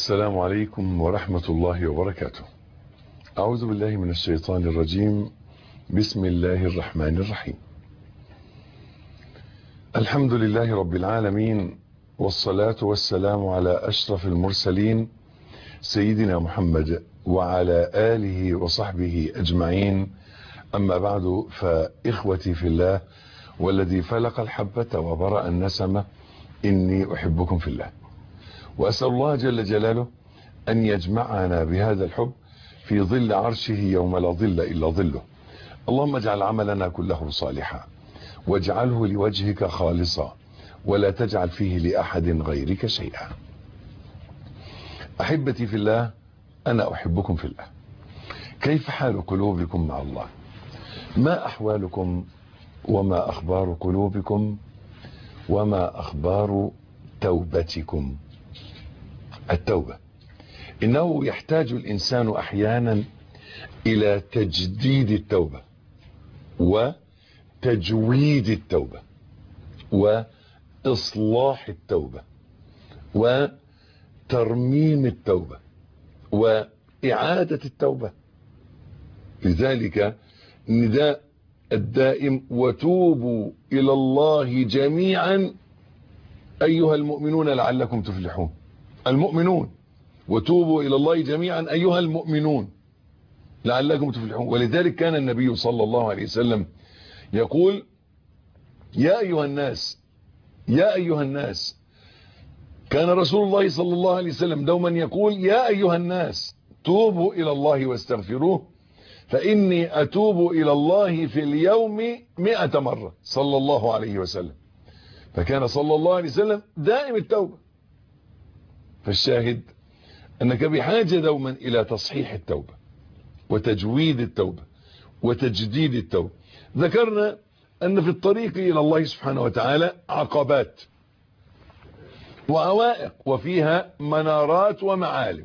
السلام عليكم ورحمة الله وبركاته أعوذ بالله من الشيطان الرجيم بسم الله الرحمن الرحيم الحمد لله رب العالمين والصلاة والسلام على أشرف المرسلين سيدنا محمد وعلى آله وصحبه أجمعين أما بعد فإخوتي في الله والذي فلق الحبة وبرأ النسمة إني أحبكم في الله وأسأل الله جل جلاله أن يجمعنا بهذا الحب في ظل عرشه يوم لا ظل إلا ظله اللهم اجعل عملنا كله صالحا واجعله لوجهك خالصا ولا تجعل فيه لأحد غيرك شيئا أحبتي في الله أنا أحبكم في الله كيف حال قلوبكم مع الله ما أحوالكم وما أخبار قلوبكم وما أخبار توبتكم التوبة إنه يحتاج الإنسان أحيانا إلى تجديد التوبة وتجويد التوبة وإصلاح التوبة وترميم التوبة وإعادة التوبة لذلك نداء الدائم وتوبوا إلى الله جميعا أيها المؤمنون لعلكم تفلحون المؤمنون وتوبوا إلى الله جميعا أيها المؤمنون لعلكم تفلحون ولذلك كان النبي صلى الله عليه وسلم يقول يا أيها الناس يا أيها الناس كان رسول الله صلى الله عليه وسلم دوما يقول يا أيها الناس توبوا إلى الله واستغفروه فإني أتوب إلى الله في اليوم مئة مرة صلى الله عليه وسلم فكان صلى الله عليه وسلم دائم التوبة فالشاهد أنك بحاجة دوما إلى تصحيح التوبة وتجويد التوبة وتجديد التوبة ذكرنا أن في الطريق إلى الله سبحانه وتعالى عقبات وعوائق وفيها منارات ومعالم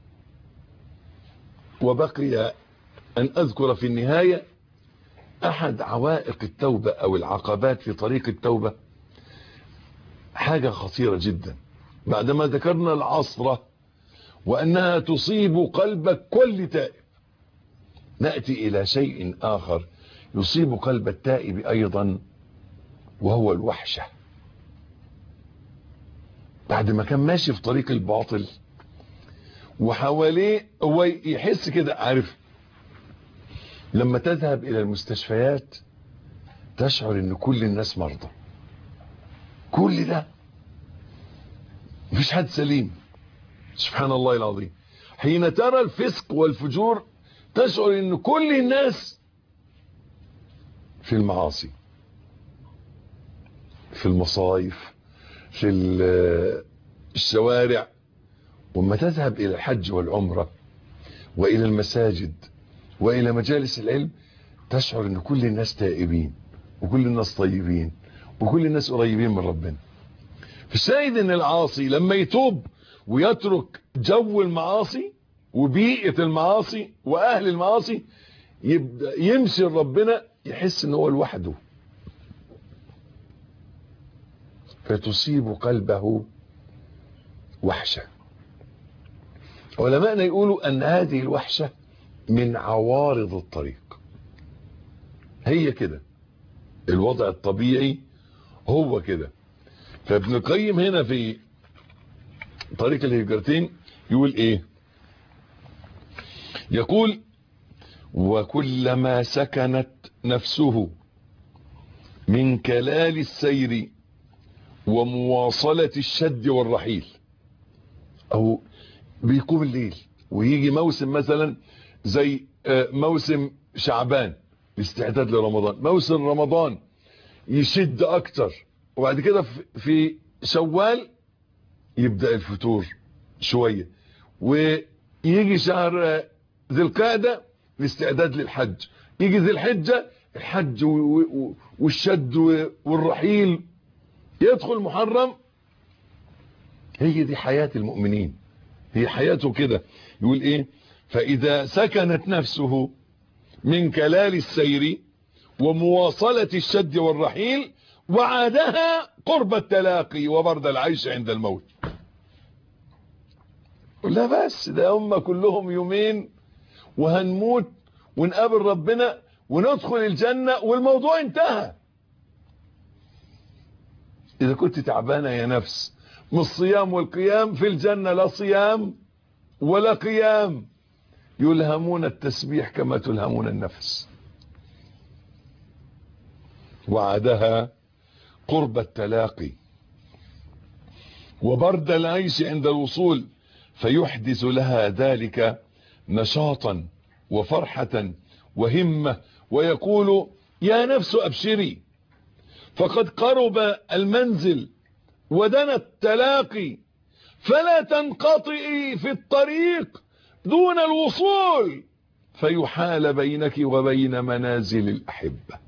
وبقي أن أذكر في النهاية أحد عوائق التوبة أو العقبات في طريق التوبة حاجة خطيرة جدا بعدما ذكرنا العصرة وأنها تصيب قلب كل تائب نأتي إلى شيء آخر يصيب قلب التائب أيضا وهو الوحشة بعد ما كان ماشي في طريق الباطل وحواليه هو يحس كده عارف لما تذهب إلى المستشفيات تشعر ان كل الناس مرضى كل ده مفيش حد سليم سبحان الله العظيم حين ترى الفسق والفجور تشعر ان كل الناس في المعاصي في المصايف في الشوارع وما تذهب الى الحج والعمرة والى المساجد والى مجالس العلم تشعر ان كل الناس تائبين وكل الناس طيبين وكل الناس قريبين من ربنا فالشاهد ان العاصي لما يتوب ويترك جو المعاصي وبيئة المعاصي واهل المعاصي يبدأ يمشي ربنا يحس ان هو لوحده فتصيب قلبه وحشة علماءنا يقولوا ان هذه الوحشة من عوارض الطريق هي كده الوضع الطبيعي هو كده فابن القيم هنا في طريق الهجرتين يقول ايه يقول وكلما سكنت نفسه من كلال السير ومواصلة الشد والرحيل او بيقوم الليل ويجي موسم مثلا زي موسم شعبان الاستعداد لرمضان موسم رمضان يشد اكتر وبعد كده في شوال يبدأ الفتور شوية ويجي شهر ذي القعدة الاستعداد للحج يجي ذي الحجة الحج والشد والرحيل يدخل محرم هي دي حياة المؤمنين هي حياته كده يقول ايه فاذا سكنت نفسه من كلال السير ومواصلة الشد والرحيل وعادها قرب التلاقي وبرد العيش عند الموت لا بس ده هم كلهم يومين وهنموت ونقابل ربنا وندخل الجنة والموضوع انتهى إذا كنت تعبانة يا نفس من الصيام والقيام في الجنة لا صيام ولا قيام يلهمون التسبيح كما تلهمون النفس وعدها قرب التلاقي وبرد العيش عند الوصول فيحدث لها ذلك نشاطا وفرحة وهمة ويقول يا نفس أبشري فقد قرب المنزل ودنا التلاقي فلا تنقطعي في الطريق دون الوصول فيحال بينك وبين منازل الأحبة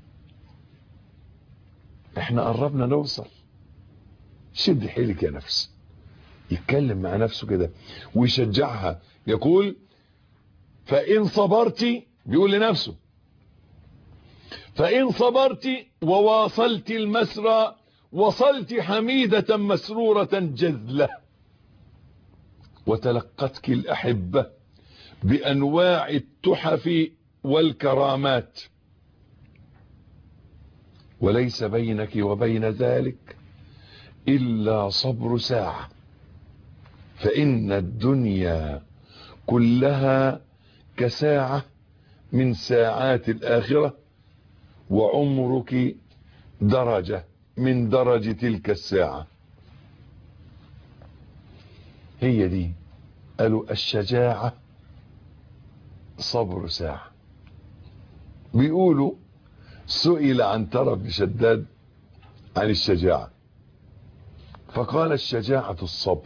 احنا قربنا نوصل شد حيلك يا نفس يتكلم مع نفسه كده ويشجعها يقول فإن صبرت بيقول لنفسه فإن صبرت وواصلت المسرى وصلت حميدة مسرورة جذلة وتلقتك الأحبة بأنواع التحف والكرامات وليس بينك وبين ذلك إلا صبر ساعة فإن الدنيا كلها كساعة من ساعات الآخرة وعمرك درجة من درج تلك الساعة هي دي قالوا الشجاعة صبر ساعة بيقولوا سئل عن ترى بن شداد عن الشجاعة فقال الشجاعة الصبر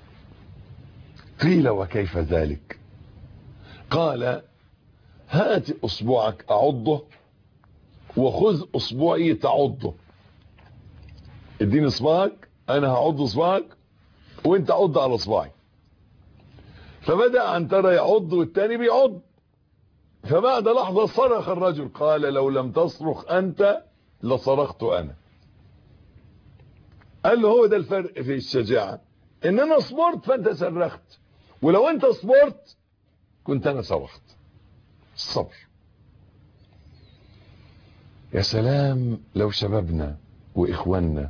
قيل وكيف ذلك قال هات اصبعك اعضه وخذ اصبعي تعضه اديني اصبعك انا هعض اصبعك وانت عض على اصبعي فبدأ عن ترى يعض والتاني بيعض فبعد لحظة صرخ الرجل قال لو لم تصرخ انت لصرخت انا قال له هو ده الفرق في الشجاعة ان انا صبرت فانت صرخت ولو انت صبرت كنت انا صرخت الصبر يا سلام لو شبابنا واخواننا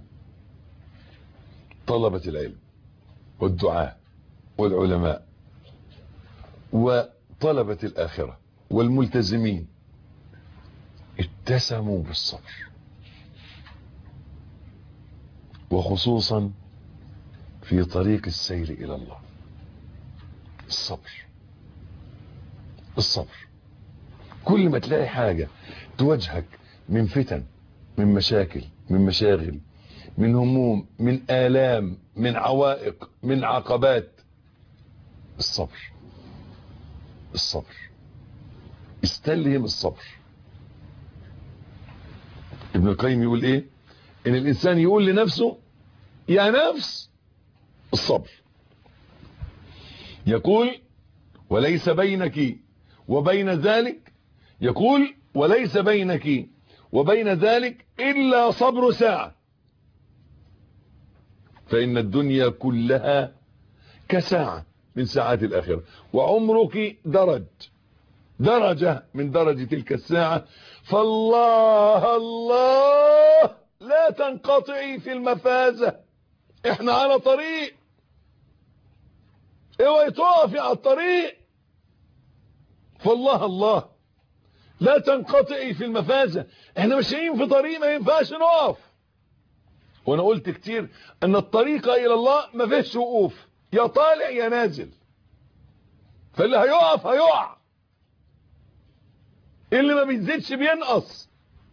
طلبة العلم والدعاء والعلماء وطلبة الآخرة والملتزمين اتسموا بالصبر وخصوصا في طريق السير إلى الله الصبر الصبر كل ما تلاقي حاجة تواجهك من فتن من مشاكل من مشاغل من هموم من آلام من عوائق من عقبات الصبر الصبر استلهم الصبر ابن القيم يقول ايه ان الانسان يقول لنفسه يا نفس الصبر يقول وليس بينك وبين ذلك يقول وليس بينك وبين ذلك إلا صبر ساعة فإن الدنيا كلها كساعة من ساعات الآخرة وعمرك درج درجة من درج تلك الساعة فالله الله لا تنقطعي في المفازة احنا على طريق اوعي تقفي على الطريق فالله الله لا تنقطعي في المفازة احنا ماشيين في طريق ما ينفعش نقف وانا قلت كتير ان الطريق الى الله ما فيش وقوف يا طالع يا نازل فاللي هيقف هيقع اللي ما بيزيدش بينقص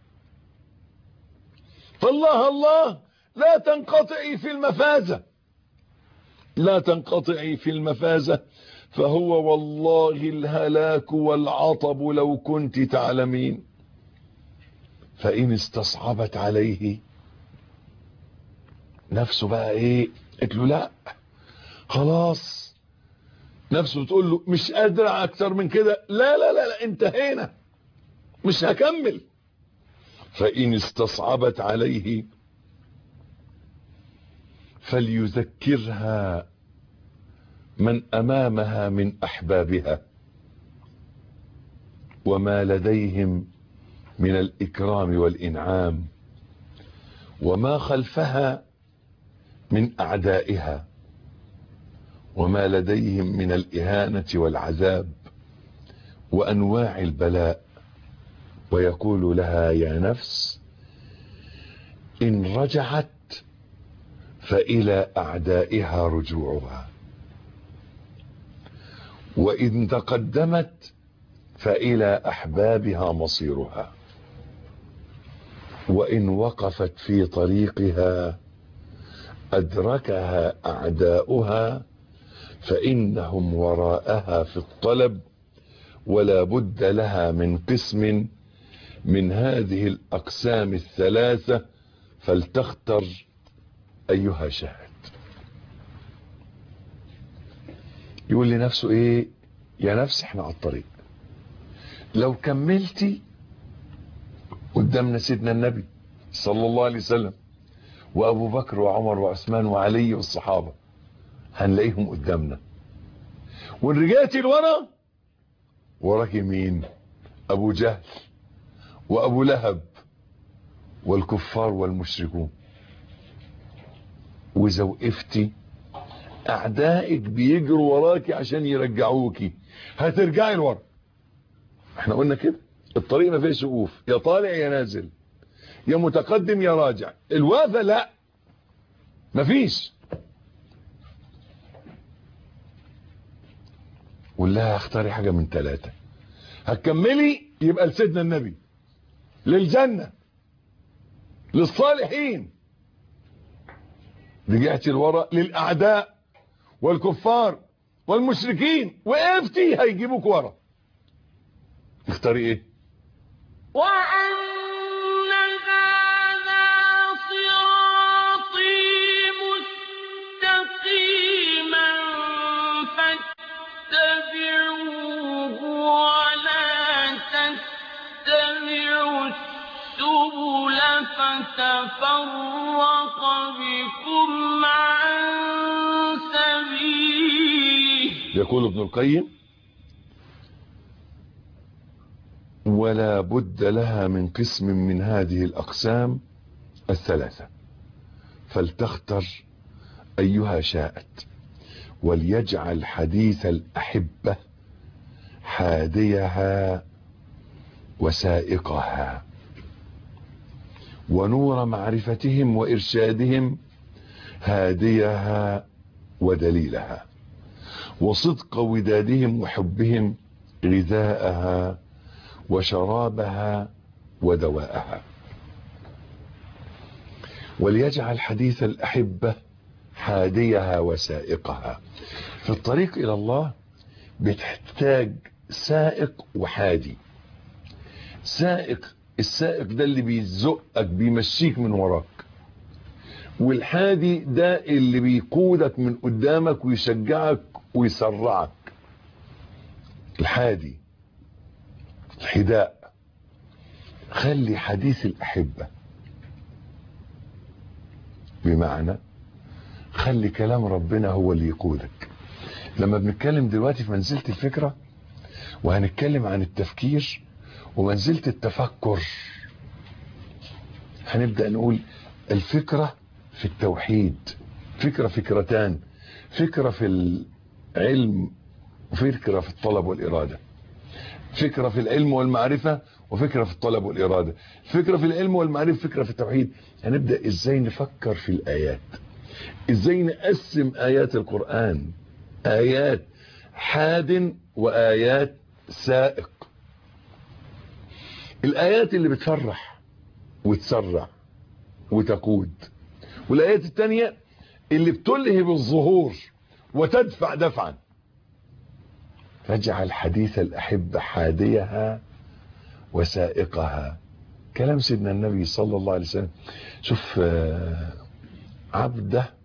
فالله الله لا تنقطعي في المفازة لا تنقطعي في المفازة فهو والله الهلاك والعطب لو كنت تعلمين فإن استصعبت عليه نفسه بقى ايه قلت له لا خلاص نفسه بتقول له مش قادر اكتر من كده لا لا لا, لا انتهينا مش هكمل فإن استصعبت عليه من أمامها من أحبابها وما لديهم من الإكرام والإنعام وما خلفها من أعدائها وما لديهم من الإهانة والعذاب وأنواع البلاء ويقول لها يا نفس إن رجعت فإلى أعدائها رجوعها وإن تقدمت فإلى أحبابها مصيرها وإن وقفت في طريقها أدركها أعداؤها فإنهم وراءها في الطلب ولا بد لها من قسم من هذه الأقسام الثلاثة فلتختر أيها شاهد يقول لنفسه ايه يا نفس احنا على الطريق لو كملتي قدامنا سيدنا النبي صلى الله عليه وسلم وابو بكر وعمر وعثمان وعلي والصحابة هنلاقيهم قدامنا وان رجعتي لورا وراك مين ابو جهل وابو لهب والكفار والمشركون واذا وقفتي اعدائك بيجروا وراكي عشان يرجعوكي هترجعي لورا احنا قلنا كده الطريق ما فيهش وقوف يا طالع يا نازل يا متقدم يا راجع الوقفه لا مفيش ولا اختاري حاجه من ثلاثه هتكملي يبقى لسيدنا النبي للجنه للصالحين رجعتي لورا للاعداء والكفار والمشركين وقفتي هيجيبوك ورا اختاري ايه وأن هذا صراطي مستقيما فاتبعوه ولا تتبعوا السبل فتفرق بكم عن سبيله يقول ابن القيم ولا بد لها من قسم من هذه الأقسام الثلاثة فلتختر أيها شاءت وليجعل حديث الأحبة حاديها وسائقها ونور معرفتهم وإرشادهم هاديها ودليلها وصدق ودادهم وحبهم غذاءها وشرابها ودواءها وليجعل حديث الأحبة حاديها وسائقها في الطريق إلى الله بتحتاج سائق وحادي سائق السائق ده اللي بيزقك بيمشيك من وراك والحادي ده اللي بيقودك من قدامك ويشجعك ويسرعك الحادي الحداء خلي حديث الأحبة بمعنى خلي كلام ربنا هو اللي يقودك لما بنتكلم دلوقتي في منزلة الفكرة وهنتكلم عن التفكير ومنزلة التفكر هنبدأ نقول الفكرة في التوحيد فكرة فكرتان فكرة في العلم وفكرة في الطلب والإرادة فكرة في العلم والمعرفة وفكرة في الطلب والإرادة فكرة في العلم والمعرفة فكرة في التوحيد هنبدأ ازاي نفكر في الآيات ازاي نقسم آيات القرآن آيات حاد وآيات سائق الآيات اللي بتفرح وتسرع وتقود والآيات التانية اللي بتلهب الظهور وتدفع دفعا فاجعل حديث الأحبة حاديها وسائقها كلام سيدنا النبي صلى الله عليه وسلم شوف عبده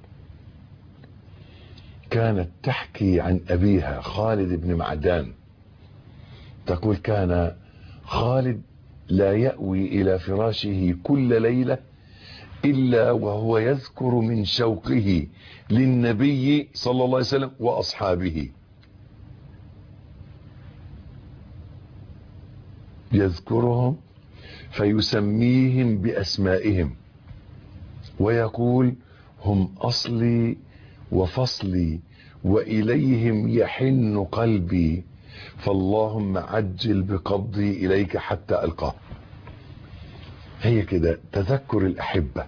كانت تحكي عن أبيها خالد بن معدان تقول كان خالد لا يأوي إلى فراشه كل ليلة إلا وهو يذكر من شوقه للنبي صلى الله عليه وسلم وأصحابه يذكرهم فيسميهم بأسمائهم ويقول هم أصلي وفصلي وإليهم يحن قلبي فاللهم عجل بقبضي إليك حتى ألقاه هي كده تذكر الأحبة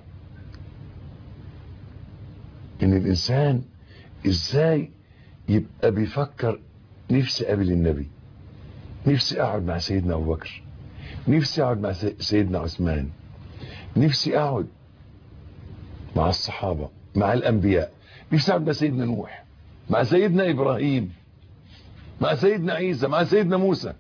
إن الإنسان إزاي يبقى بيفكر نفسي قابل النبي نفسي أقعد مع سيدنا أبو بكر نفسي أقعد مع سيدنا عثمان نفسي أقعد مع الصحابة مع الأنبياء نفسي أقعد مع سيدنا نوح مع سيدنا إبراهيم مع سيدنا عيسى مع سيدنا موسى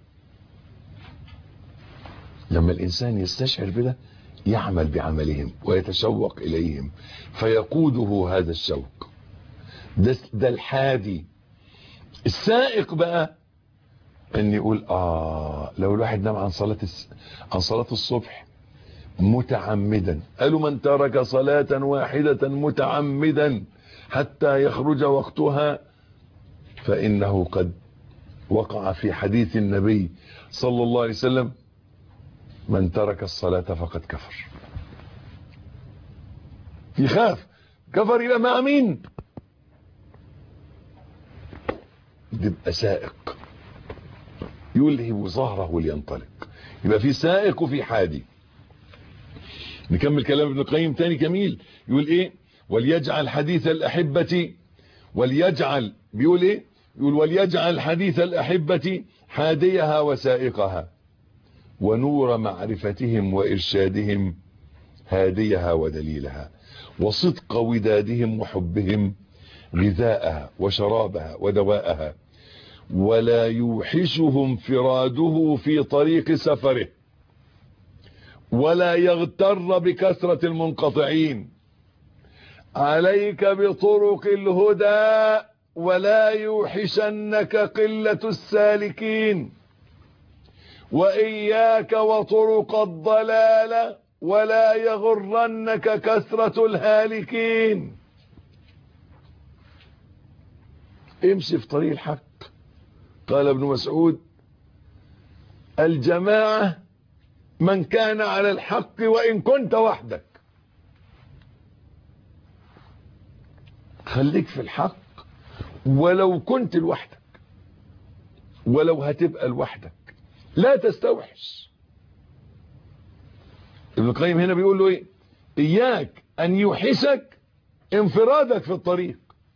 لما الإنسان يستشعر بده يعمل بعملهم ويتشوق إليهم فيقوده هذا الشوق ده, ده الحادي السائق بقى ان يقول اه لو الواحد نام عن صلاة عن صلاة الصبح متعمدا قالوا من ترك صلاة واحدة متعمدا حتى يخرج وقتها فإنه قد وقع في حديث النبي صلى الله عليه وسلم من ترك الصلاة فقد كفر يخاف كفر يبقى مع مين يبقى سائق يلهب ظهره لينطلق يبقى في سائق وفي حادي نكمل كلام ابن القيم تاني جميل يقول ايه وليجعل حديث الأحبة وليجعل بيقول ايه يقول وليجعل حديث الأحبة حاديها وسائقها ونور معرفتهم وإرشادهم هاديها ودليلها وصدق ودادهم وحبهم غذاءها وشرابها ودواءها ولا يوحشه انفراده في طريق سفره ولا يغتر بكثرة المنقطعين عليك بطرق الهدى ولا يوحشنك قلة السالكين وإياك وطرق الضلال ولا يغرنك كثرة الهالكين امشي في طريق الحق قال ابن مسعود الجماعة من كان على الحق وإن كنت وحدك خليك في الحق ولو كنت لوحدك ولو هتبقى لوحدك لا تستوحش ابن القيم هنا بيقول له ايه اياك ان يوحشك انفرادك في الطريق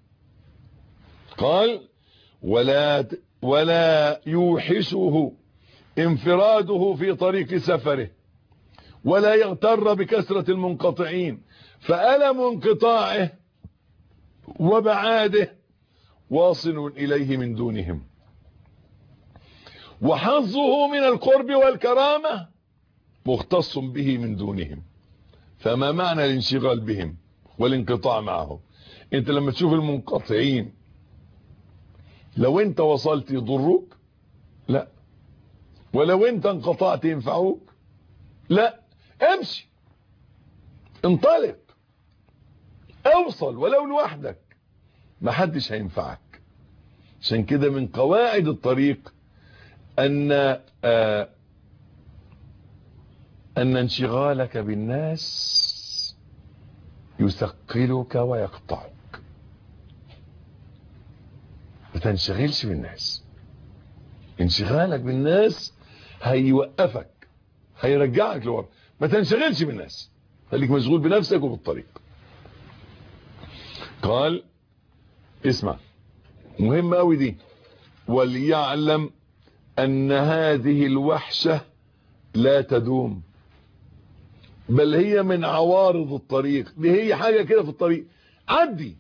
قال ولا ولا يوحشه انفراده في طريق سفره ولا يغتر بكثرة المنقطعين فألم انقطاعه وبعاده واصل إليه من دونهم وحظه من القرب والكرامة مختص به من دونهم فما معنى الانشغال بهم والانقطاع معهم انت لما تشوف المنقطعين لو انت وصلت يضروك لا ولو انت انقطعت ينفعوك لا امشي انطلق اوصل ولو لوحدك ما حدش هينفعك عشان كده من قواعد الطريق ان آه ان انشغالك بالناس يثقلك ويقطعك ما تنشغلش بالناس انشغالك بالناس هيوقفك هيرجعك لورا ما تنشغلش بالناس خليك مشغول بنفسك وبالطريق قال اسمع مهم قوي دي وليعلم ان هذه الوحشة لا تدوم بل هي من عوارض الطريق دي هي حاجة كده في الطريق عدي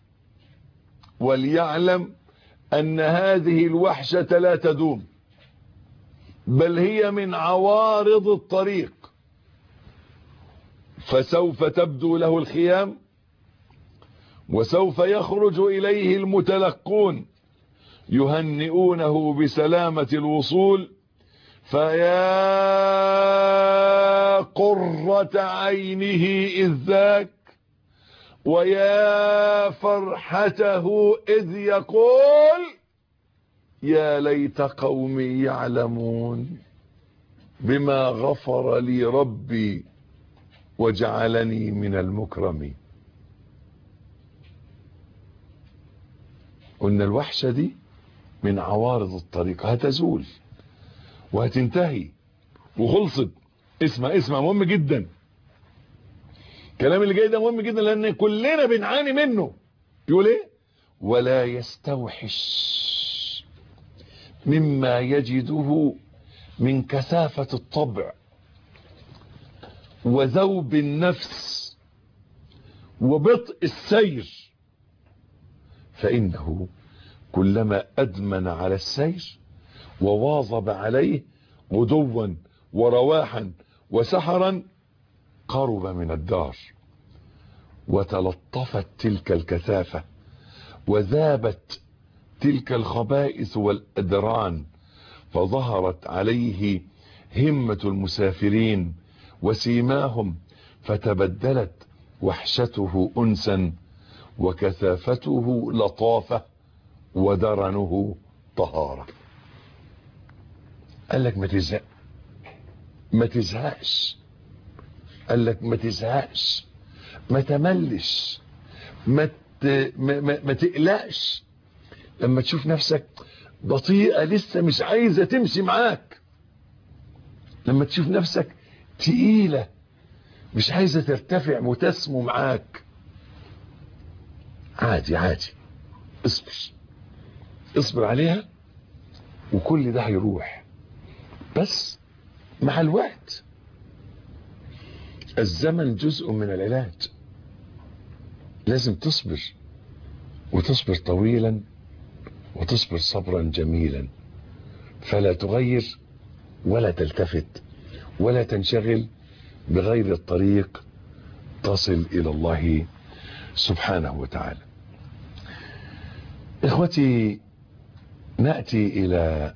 وليعلم ان هذه الوحشة لا تدوم بل هي من عوارض الطريق فسوف تبدو له الخيام وسوف يخرج إليه المتلقون يهنئونه بسلامة الوصول فيا قرة عينه إذ ذاك ويا فرحته إذ يقول يا ليت قومي يعلمون بما غفر لي ربي وجعلني من المكرمين قلنا الوحشة دي من عوارض الطريق هتزول وهتنتهي وخلصت اسمع اسمع مهم جدا الكلام اللي جاي ده مهم جدا لان كلنا بنعاني منه يقول ايه ولا يستوحش مما يجده من كثافة الطبع وذوب النفس وبطء السير فإنه كلما أدمن على السير وواظب عليه غدوا ورواحا وسحرا قرب من الدار وتلطفت تلك الكثافة وذابت تلك الخبائث والأدران فظهرت عليه همة المسافرين وسيماهم فتبدلت وحشته أنسا وكثافته لطافة ودرنه طهارة قال لك ما تزهق ما تزهقش قال لك ما تزهقش ما تملش ما, ت... ما, ما, ما تقلقش لما تشوف نفسك بطيئة لسه مش عايزة تمشي معاك لما تشوف نفسك تقيلة مش عايزة ترتفع وتسمو معاك عادي عادي اصبر اصبر عليها وكل ده هيروح بس مع الوقت الزمن جزء من العلاج لازم تصبر وتصبر طويلا وتصبر صبرا جميلا فلا تغير ولا تلتفت ولا تنشغل بغير الطريق تصل الى الله سبحانه وتعالى اخوتي ناتي الى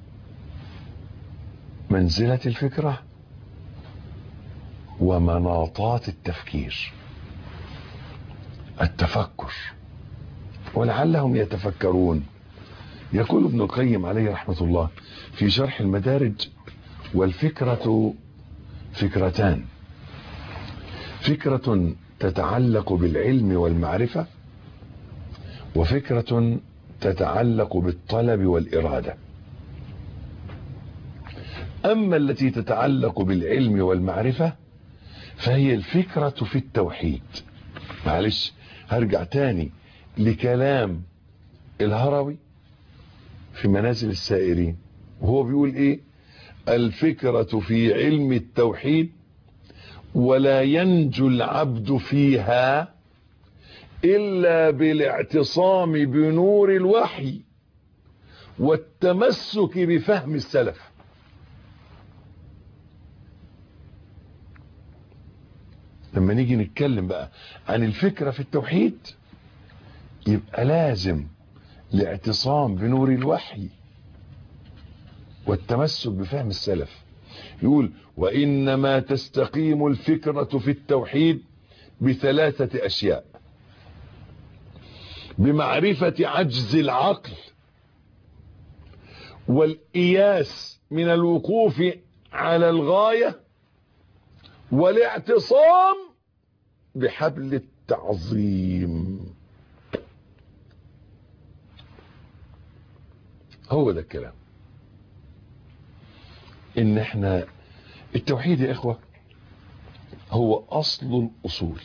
منزله الفكره ومناطات التفكير التفكر ولعلهم يتفكرون يقول ابن القيم عليه رحمة الله في شرح المدارج والفكرة فكرتان فكرة تتعلق بالعلم والمعرفة وفكرة تتعلق بالطلب والإرادة أما التي تتعلق بالعلم والمعرفة فهي الفكرة في التوحيد معلش هرجع تاني لكلام الهروي في منازل السائرين وهو بيقول ايه الفكرة في علم التوحيد ولا ينجو العبد فيها الا بالاعتصام بنور الوحي والتمسك بفهم السلف لما نيجي نتكلم بقى عن الفكرة في التوحيد يبقى لازم الاعتصام بنور الوحي والتمسك بفهم السلف يقول وإنما تستقيم الفكرة في التوحيد بثلاثة أشياء بمعرفة عجز العقل والإياس من الوقوف على الغاية والاعتصام بحبل التعظيم هو ده الكلام ان احنا التوحيد يا اخوة هو اصل الاصول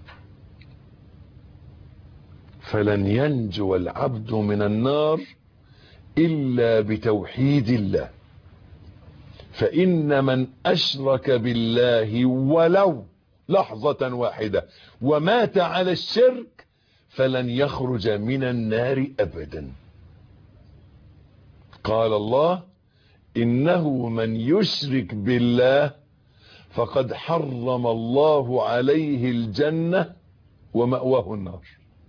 فلن ينجو العبد من النار الا بتوحيد الله فان من اشرك بالله ولو لحظة واحدة ومات على الشرك فلن يخرج من النار ابدا قال الله انه من يشرك بالله فقد حرم الله عليه الجنة ومأواه النار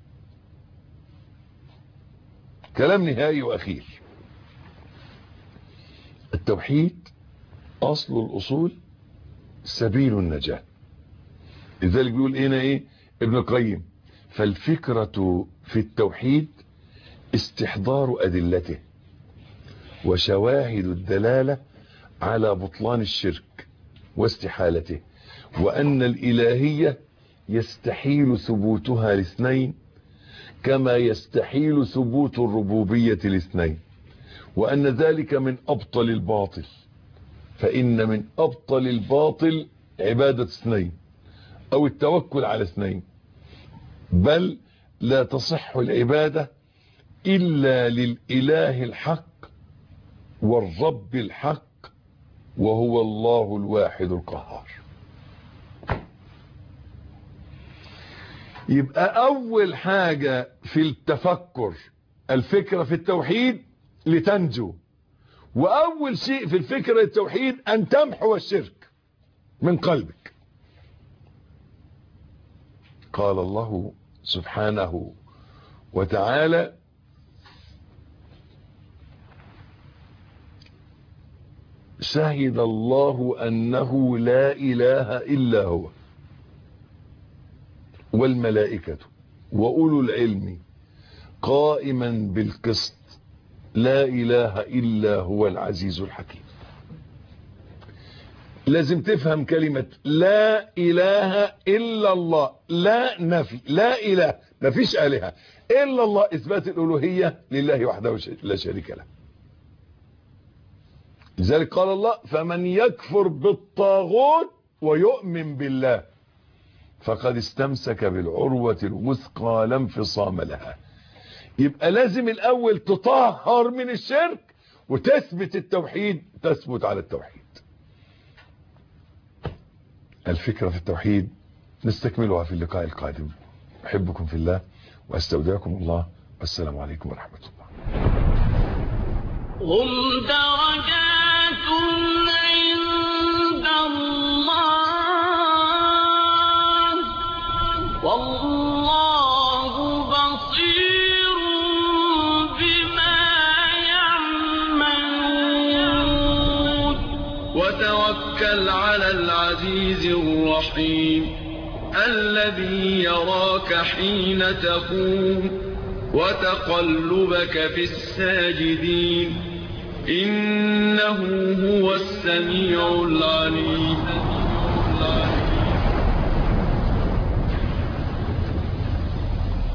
كلام نهائي واخير التوحيد اصل الاصول سبيل النجاة لذلك بيقول هنا ايه ابن القيم فالفكرة في التوحيد استحضار أدلته وشواهد الدلالة على بطلان الشرك واستحالته وأن الإلهية يستحيل ثبوتها لاثنين كما يستحيل ثبوت الربوبية لاثنين وأن ذلك من أبطل الباطل فإن من أبطل الباطل عبادة اثنين أو التوكل على اثنين بل لا تصح العبادة إلا للإله الحق والرب الحق وهو الله الواحد القهار يبقى أول حاجة في التفكر الفكرة في التوحيد لتنجو وأول شيء في الفكرة التوحيد أن تمحو الشرك من قلبك قال الله سبحانه وتعالى شهد الله أنه لا إله إلا هو والملائكة وأولو العلم قائما بالقسط لا إله إلا هو العزيز الحكيم لازم تفهم كلمة لا إله إلا الله لا نفي لا إله مفيش آلهة إلا الله إثبات الألوهية لله وحده لا شريك له لذلك قال الله فمن يكفر بالطاغوت ويؤمن بالله فقد استمسك بالعروة الوثقى لا انفصام لها يبقى لازم الأول تطهر من الشرك وتثبت التوحيد تثبت على التوحيد الفكرة في التوحيد نستكملها في اللقاء القادم أحبكم في الله وأستودعكم الله والسلام عليكم ورحمة الله هم درجات عند الله والله بصير بما يعملون وتوكل على العزيز الرحيم الذي يراك حين تقوم وتقلبك في الساجدين إنه هو السميع العليم